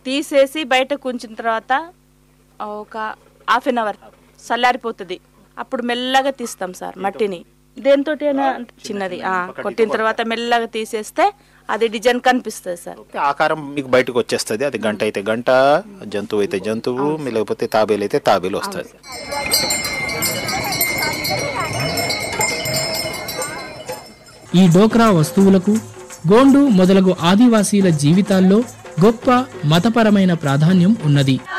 తీసేసి బయటకు ఉంచిన తర్వాత ఒక హాఫ్ అన్ అవర్ చల్లారిపోతుంది అప్పుడు మెల్లగా తీస్తాం సార్ మట్టిని దేంతో చిన్నది ఆ, కొట్టిన తర్వాత మెల్లగా తీసేస్తే అది డిజైన్ కనిపిస్తుంది సార్ ఆకారం మీకు బయటకు వచ్చేస్తుంది అది గంట అయితే గంట జంతువు అయితే జంతువు లేకపోతే తాబేలు అయితే తాబేలు వస్తుంది ఈ డోక్రా వస్తువులకు గోండు మొదలగు ఆదివాసీల జీవితాల్లో గొప్ప మతపరమైన ప్రాధాన్యం ఉన్నది